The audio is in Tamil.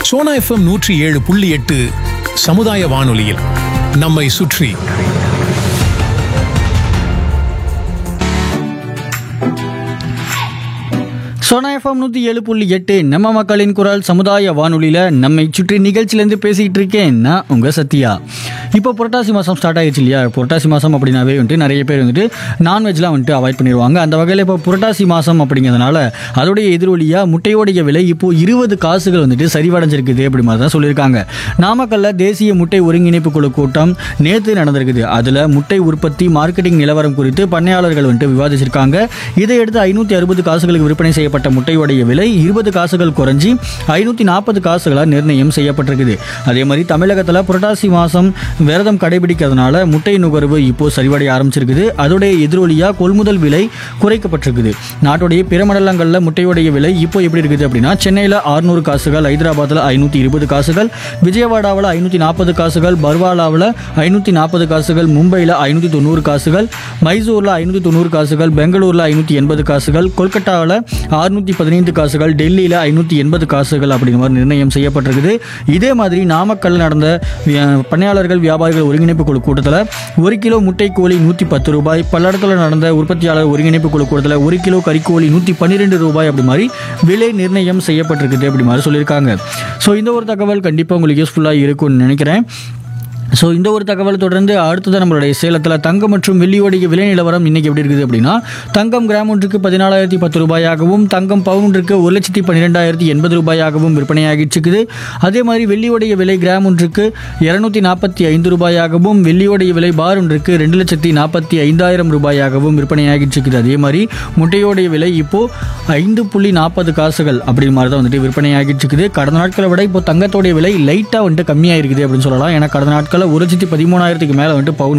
சோனா எஃப்எம் நூற்றி ஏழு புள்ளி எட்டு சமுதாய வானொலியில் நம்மை சுற்றி சோனா எஃப்எம் நூற்றி ஏழு புள்ளி எட்டு நம்ம மக்களின் குரல் சமுதாய வானொலியில் நம்மை சுற்றி நிகழ்ச்சியிலேருந்து பேசிக்கிட்டு இருக்கேன் நான் உங்கள் சத்யா இப்போ புரட்டாசி மாதம் ஸ்டார்ட் ஆகிடுச்சு இல்லையா புரட்டாசி மாதம் அப்படின்னாவே வந்துட்டு நிறைய பேர் வந்துட்டு நான்வெஜ்லாம் வந்துட்டு அவாய்ட் பண்ணிடுவாங்க அந்த வகையில் இப்போ புரட்டாசி மாதம் அப்படிங்கிறதுனால அதோடைய எதிரொலியாக முட்டையோடைய விலை இப்போ இருபது காசுகள் வந்துட்டு சரிவடைஞ்சிருக்குது அப்படி மாதிரி தான் சொல்லியிருக்காங்க நாமக்கல்ல தேசிய முட்டை ஒருங்கிணைப்பு குழு கூட்டம் நேற்று நடந்திருக்குது அதில் முட்டை உற்பத்தி மார்க்கெட்டிங் நிலவரம் குறித்து பண்ணையாளர்கள் வந்துட்டு விவாதிச்சிருக்காங்க இதையடுத்து ஐநூற்றி அறுபது காசுகளுக்கு விற்பனை செய்யப்பட்ட முட்டையோடைய விலை இருபது காசுகள் குறைஞ்சி ஐநூற்றி நாற்பது காசுகளாக நிர்ணயம் செய்யப்பட்டிருக்குது அதே மாதிரி தமிழகத்தில் புரட்டாசி மாதம் விரதம் கடைபிடிக்கிறதுனால முட்டை நுகர்வு இப்போ சரிவடைய ஆரம்பிச்சிருக்குது அதோடைய எதிரொலியாக கொள்முதல் விலை குறைக்கப்பட்டிருக்குது நாட்டுடைய பிற மண்டலங்களில் முட்டையோடைய விலை இப்போ எப்படி இருக்குது அப்படின்னா சென்னையில் அறுநூறு காசுகள் ஹைதராபாத்தில் ஐநூற்றி இருபது காசுகள் விஜயவாடாவில் ஐநூற்றி நாற்பது காசுகள் பர்வாலாவில் ஐநூற்றி நாற்பது காசுகள் மும்பையில் ஐநூற்றி தொண்ணூறு காசுகள் மைசூரில் ஐநூற்றி தொண்ணூறு காசுகள் பெங்களூரில் ஐநூற்றி எண்பது காசுகள் கொல்கட்டாவில் அறுநூற்றி பதினைந்து காசுகள் டெல்லியில் ஐநூற்றி எண்பது காசுகள் அப்படிங்கிற மாதிரி நிர்ணயம் செய்யப்பட்டிருக்குது இதே மாதிரி நாமக்கல் நடந்த வியா- பண்ணையாளர்கள் வியாபாரிகள் ஒருங்கிணைப்பு குழு கூட்டத்தில் ஒரு கிலோ முட்டை கோழி நூற்றி பத்து ரூபாய் பல்லடத்தில் நடந்த உற்பத்தியாளர் ஒருங்கிணைப்பு குழு கூட்டத்தில் ஒரு கிலோ கறிக்கோழி நூற்றி பன்னிரெண்டு ரூபாய் அப்படி மாதிரி விலை நிர்ணயம் செய்யப்பட்டிருக்குது அப்படி மாதிரி சொல்லியிருக்காங்க ஸோ இந்த ஒரு தகவல் கண்டிப்பாக உங்களுக்கு யூஸ்ஃபுல்லாக இருக்கும்னு நினைக்கிறேன் ஸோ இந்த ஒரு தகவல் தொடர்ந்து அடுத்தது நம்மளுடைய சேலத்தில் தங்கம் மற்றும் வெள்ளியோடைய விலை நிலவரம் இன்னைக்கு எப்படி இருக்குது அப்படின்னா தங்கம் கிராம் ஒன்றுக்கு பதினாலாயிரத்தி பத்து ரூபாயாகவும் தங்கம் பவுன் ஒன்றுக்கு ஒரு லட்சத்தி பன்னிரெண்டாயிரத்தி எண்பது ரூபாயாகவும் விற்பனையாகிட்டு இருக்குது அதே மாதிரி வெள்ளியோடைய விலை கிராம் ஒன்றுக்கு இரநூத்தி நாற்பத்தி ஐந்து ரூபாயாகவும் வெள்ளியோடைய விலை பார் ஒன்றுக்கு ரெண்டு லட்சத்தி நாற்பத்தி ஐந்தாயிரம் ரூபாயாகவும் விற்பனையாகிட்டு இருக்குது அதே மாதிரி முட்டையோடைய விலை இப்போ ஐந்து புள்ளி நாற்பது காசுகள் அப்படி மாதிரி தான் வந்துட்டு விற்பனையாகிட்டு இருக்குது கடந்த நாட்களை விட இப்போ தங்கத்தோடைய விலை லைட்டாக வந்துட்டு கம்மியாக இருக்குது அப்படின்னு சொல்லலாம் ஏன்னா கடந்த நாட்களில் ஒரு லட்சத்தி பதிமூணாயிரத்துக்கு மேலே வந்துட்டு பவுன்